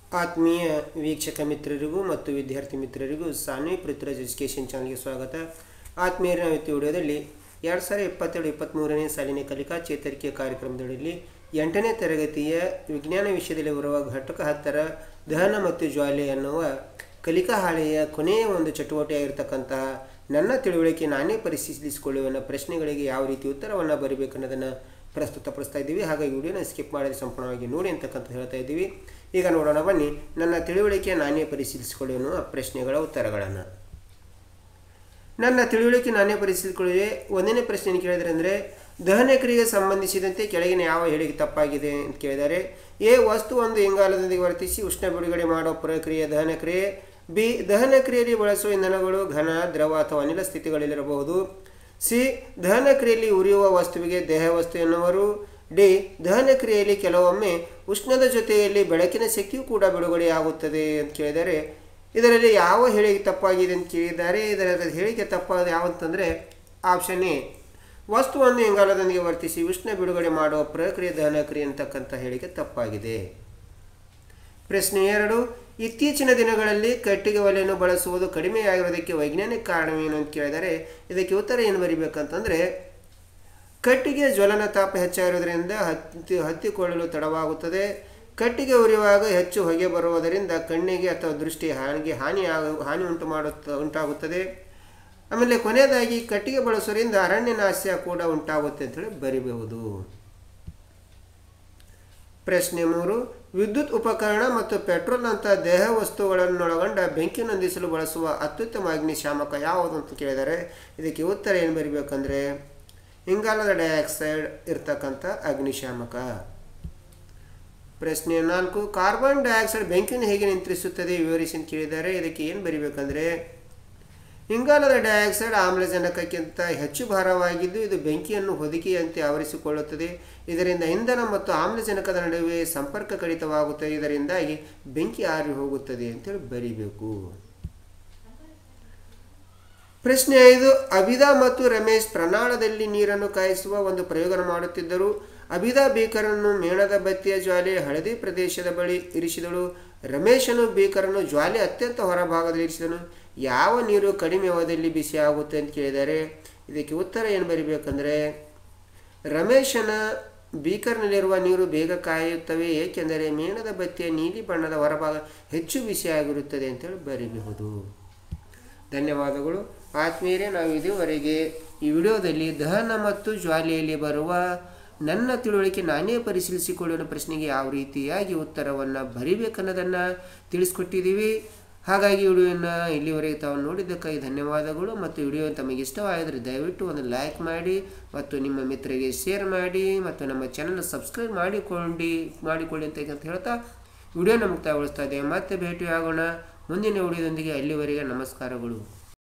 ಆತ್ಮೀಯ ವೀಕ್ಷಕ ಮಿತ್ರರಿಗೂ ಮತ್ತು ವಿದ್ಯಾರ್ಥಿ ಮಿತ್ರರಿಗೂ ಸಾನ್ವಿ ಪೃಥ್ವಿರಾಜ್ ಎಜುಕೇಷನ್ ಚಾನಲ್ಗೆ ಸ್ವಾಗತ ಆತ್ಮೀಯರ ನಾವು ಇವತ್ತು ವಿಡಿಯೋದಲ್ಲಿ ಎರಡು ಸಾವಿರದ ಇಪ್ಪತ್ತೆರಡು ಇಪ್ಪತ್ತ್ಮೂರನೇ ಸಾಲಿನ ಕಲಿಕಾ ಚೇತರಿಕೆ ಕಾರ್ಯಕ್ರಮದಲ್ಲಿ ಎಂಟನೇ ತರಗತಿಯ ವಿಜ್ಞಾನ ವಿಷಯದಲ್ಲಿ ಬರುವ ಘಟಕ ಹತ್ತರ ದಹನ ಮತ್ತು ಜ್ವಾಲೆ ಅನ್ನುವ ಕಲಿಕಾ ಹಾಳೆಯ ಕೊನೆಯ ಒಂದು ಚಟುವಟಿಕೆಯಾಗಿರ್ತಕ್ಕಂತಹ ನನ್ನ ತಿಳುವಳಿಕೆ ನಾನೇ ಪರಿಶೀಲಿಸಿಕೊಳ್ಳುವ ಪ್ರಶ್ನೆಗಳಿಗೆ ಯಾವ ರೀತಿ ಉತ್ತರವನ್ನು ಬರೀಬೇಕು ಅನ್ನೋದನ್ನು ಪ್ರಸ್ತುತಪಡಿಸ್ತಾ ಇದ್ದೀವಿ ಹಾಗಾಗಿ ವಿಡಿಯೋನ ಸ್ಕಿಪ್ ಮಾಡದೆ ಸಂಪೂರ್ಣವಾಗಿ ನೋಡಿ ಅಂತಕ್ಕಂಥ ಹೇಳ್ತಾ ಇದ್ದೀವಿ ಈಗ ನೋಡೋಣ ಬನ್ನಿ ನನ್ನ ತಿಳುವಳಿಕೆ ನಾನೇ ಪರಿಶೀಲಿಸಿಕೊಳ್ಳುವ ಪ್ರಶ್ನೆಗಳ ಉತ್ತರಗಳನ್ನು ನನ್ನ ತಿಳುವಳಿಕೆ ನಾನೇ ಪರಿಶೀಲಿಸಿಕೊಳ್ಳುವೆ ಒಂದನೇ ಪ್ರಶ್ನೆ ಕೇಳಿದರೆ ಅಂದರೆ ದಹನ ಕ್ರಿಯೆಗೆ ಸಂಬಂಧಿಸಿದಂತೆ ಕೆಳಗಿನ ಯಾವ ಹೇಳಿಕೆ ತಪ್ಪಾಗಿದೆ ಅಂತ ಕೇಳಿದ್ದಾರೆ ಎ ವಸ್ತು ಒಂದು ಇಂಗಾಲದೊಂದಿಗೆ ವರ್ತಿಸಿ ಉಷ್ಣ ಬಿಡುಗಡೆ ಮಾಡುವ ಪ್ರಕ್ರಿಯೆ ದಹನ ಕ್ರಿಯೆ ಬಿ ದಹನ ಕ್ರಿಯೆಯಲ್ಲಿ ಬಳಸುವ ಇಂಧನಗಳು ಘನ ದ್ರವ ಅಥವಾ ಅನಿಲ ಸ್ಥಿತಿಗಳಲ್ಲಿರಬಹುದು ಸಿ ದಹನ ಕ್ರಿಯೆಯಲ್ಲಿ ಉರಿಯುವ ವಸ್ತುವಿಗೆ ದೇಹ ವಸ್ತು ಎನ್ನುವರು ಡಿ ದಹನ ಕ್ರಿಯೆಯಲ್ಲಿ ಕೆಲವೊಮ್ಮೆ ಉಷ್ಣದ ಜೊತೆಯಲ್ಲಿ ಬೆಳಕಿನ ಶಕ್ತಿಯೂ ಕೂಡ ಬಿಡುಗಡೆಯಾಗುತ್ತದೆ ಅಂತ ಕೇಳಿದರೆ ಇದರಲ್ಲಿ ಯಾವ ಹೇಳಿಕೆ ತಪ್ಪಾಗಿದೆ ಅಂತ ಕೇಳಿದ್ದಾರೆ ಇದರ ಹೇಳಿಕೆ ತಪ್ಪಾದ ಯಾವಂತಂದರೆ ಆಪ್ಷನ್ ಎ ವಸ್ತುವನ್ನು ಇಂಗಾಲದೊಂದಿಗೆ ವರ್ತಿಸಿ ಉಷ್ಣ ಬಿಡುಗಡೆ ಮಾಡುವ ಪ್ರಕ್ರಿಯೆ ದಹನ ಕ್ರಿಯೆ ಅಂತಕ್ಕಂಥ ಹೇಳಿಕೆ ತಪ್ಪಾಗಿದೆ ಪ್ರಶ್ನೆ ಎರಡು ಇತ್ತೀಚಿನ ದಿನಗಳಲ್ಲಿ ಕಟ್ಟಿಗೆ ಒಲೆಯನ್ನು ಬಳಸುವುದು ಕಡಿಮೆಯಾಗಿರೋದಕ್ಕೆ ವೈಜ್ಞಾನಿಕ ಕಾರಣವೇನು ಅಂತ ಕೇಳಿದರೆ ಇದಕ್ಕೆ ಉತ್ತರ ಏನು ಬರಿಬೇಕಂತಂದರೆ ಕಟ್ಟಿಗೆ ಜ್ವಲನ ತಾಪ ಹೆಚ್ಚಾಗಿರೋದ್ರಿಂದ ಹತ್ತಿ ಹತ್ತಿಕೊಳ್ಳಲು ತಡವಾಗುತ್ತದೆ ಕಟ್ಟಿಗೆ ಉರಿಯುವಾಗ ಹೆಚ್ಚು ಹೊಗೆ ಬರುವುದರಿಂದ ಕಣ್ಣಿಗೆ ಅಥವಾ ದೃಷ್ಟಿ ಹಾನಿಗೆ ಹಾನಿಯಾಗ ಹಾನಿ ಉಂಟು ಮಾಡುತ್ತ ಉಂಟಾಗುತ್ತದೆ ಆಮೇಲೆ ಕೊನೆಯದಾಗಿ ಕಟ್ಟಿಗೆ ಬಳಸೋದ್ರಿಂದ ಅರಣ್ಯ ನಾಶ ಕೂಡ ಉಂಟಾಗುತ್ತೆ ಅಂತೇಳಿ ಬರಿಬಹುದು ಪ್ರಶ್ನೆ ಮೂರು ವಿದ್ಯುತ್ ಉಪಕರಣ ಮತ್ತು ಪೆಟ್ರೋಲ್ನಂಥ ದೇಹ ವಸ್ತುಗಳನ್ನೊಳಗೊಂಡ ಬೆಂಕಿ ನಂದಿಸಲು ಬಳಸುವ ಅತ್ಯುತ್ತಮ ಅಗ್ನಿಶಾಮಕ ಯಾವುದು ಅಂತ ಕೇಳಿದರೆ ಇದಕ್ಕೆ ಉತ್ತರ ಏನು ಬರಿಬೇಕಂದ್ರೆ ಇಂಗಾಲದ ಡೈಆಕ್ಸೈಡ್ ಇರ್ತಕ್ಕಂಥ ಅಗ್ನಿಶಾಮಕ ಪ್ರಶ್ನೆ ನಾಲ್ಕು ಕಾರ್ಬನ್ ಡೈಆಕ್ಸೈಡ್ ಬೆಂಕಿಯನ್ನು ಹೇಗೆ ನಿಯಂತ್ರಿಸುತ್ತದೆ ವಿವರಿಸಿ ಅಂತ ಕೇಳಿದ್ದಾರೆ ಇದಕ್ಕೆ ಏನು ಬರಿಬೇಕಂದ್ರೆ ಇಂಗಾಲದ ಡೈಆಕ್ಸೈಡ್ ಆಮ್ಲಜನಕಕ್ಕಿಂತ ಹೆಚ್ಚು ಭಾರವಾಗಿದ್ದು ಇದು ಬೆಂಕಿಯನ್ನು ಹೊದಿಕೆಯಂತೆ ಆವರಿಸಿಕೊಳ್ಳುತ್ತದೆ ಇದರಿಂದ ಇಂಧನ ಮತ್ತು ಆಮ್ಲಜನಕದ ನಡುವೆ ಸಂಪರ್ಕ ಕಡಿತವಾಗುತ್ತದೆ ಇದರಿಂದಾಗಿ ಬೆಂಕಿ ಆರಿ ಹೋಗುತ್ತದೆ ಅಂತೇಳಿ ಬರಿಬೇಕು ಪ್ರಶ್ನೆ ಐದು ಅಭಿದಾ ಮತ್ತು ರಮೇಶ್ ಪ್ರಣಾಳದಲ್ಲಿ ನೀರನ್ನು ಕಾಯಿಸುವ ಒಂದು ಪ್ರಯೋಗ ಮಾಡುತ್ತಿದ್ದರು ಅಭಿದಾ ಬೀಕರನ್ನು ಮೇಣದ ಬತ್ತಿಯ ಜ್ವಾಲೆ ಹಳದಿ ಪ್ರದೇಶದ ಬಳಿ ಇರಿಸಿದಳು ರಮೇಶನು ಬೀಕರನ್ನು ಜ್ವಾಲೆ ಅತ್ಯಂತ ಹೊರಭಾಗದಲ್ಲಿ ಇರಿಸಿದನು ಯಾವ ನೀರು ಕಡಿಮೆ ಅವಧಿಯಲ್ಲಿ ಬಿಸಿ ಆಗುತ್ತೆ ಅಂತ ಕೇಳಿದ್ದಾರೆ ಇದಕ್ಕೆ ಉತ್ತರ ಏನು ಬರಿಬೇಕಂದ್ರೆ ರಮೇಶನ ಬೀಕರ್ನಲ್ಲಿರುವ ನೀರು ಬೇಗ ಕಾಯುತ್ತವೆ ಏಕೆಂದರೆ ಮೇಣದ ಬತ್ತಿಯ ನೀಲಿ ಬಣ್ಣದ ಹೊರಭಾಗ ಹೆಚ್ಚು ಬಿಸಿಯಾಗಿರುತ್ತದೆ ಅಂತೇಳಿ ಬರೀಬಹುದು ಧನ್ಯವಾದಗಳು ಆತ್ಮೀಯರೇ ನಾವು ಇದುವರೆಗೆ ಈ ವಿಡಿಯೋದಲ್ಲಿ ದಹನ ಮತ್ತು ಜ್ವಾಲೆಯಲ್ಲಿ ಬರುವ ನನ್ನ ತಿಳುವಳಿಕೆ ನಾನೇ ಪರಿಶೀಲಿಸಿಕೊಳ್ಳುವ ಪ್ರಶ್ನೆಗೆ ಯಾವ ರೀತಿಯಾಗಿ ಉತ್ತರವನ್ನು ಬರಿಬೇಕನ್ನೋದನ್ನು ತಿಳಿಸ್ಕೊಟ್ಟಿದ್ದೀವಿ ಹಾಗಾಗಿ ವಿಡಿಯೋನ ಇಲ್ಲಿವರೆಗೆ ತಾವು ನೋಡಿದ್ದಕ್ಕಾಗಿ ಧನ್ಯವಾದಗಳು ಮತ್ತು ವಿಡಿಯೋ ತಮಗೆ ಇಷ್ಟವಾದರೆ ದಯವಿಟ್ಟು ಒಂದು ಲೈಕ್ ಮಾಡಿ ಮತ್ತು ನಿಮ್ಮ ಮಿತ್ರರಿಗೆ ಶೇರ್ ಮಾಡಿ ಮತ್ತು ನಮ್ಮ ಚಾನಲ್ ಸಬ್ಸ್ಕ್ರೈಬ್ ಮಾಡಿಕೊಂಡು ಮಾಡಿಕೊಳ್ಳಿ ಅಂತ ಹೇಳ್ತಾ ವಿಡಿಯೋನ ಮುಕ್ತಾಯಗೊಳಿಸ್ತಾ ಇದ್ದೇವೆ ಮತ್ತೆ ಭೇಟಿಯಾಗೋಣ ಮುಂದಿನ ವಿಡಿಯೋದೊಂದಿಗೆ ಅಲ್ಲಿವರೆಗೆ ನಮಸ್ಕಾರಗಳು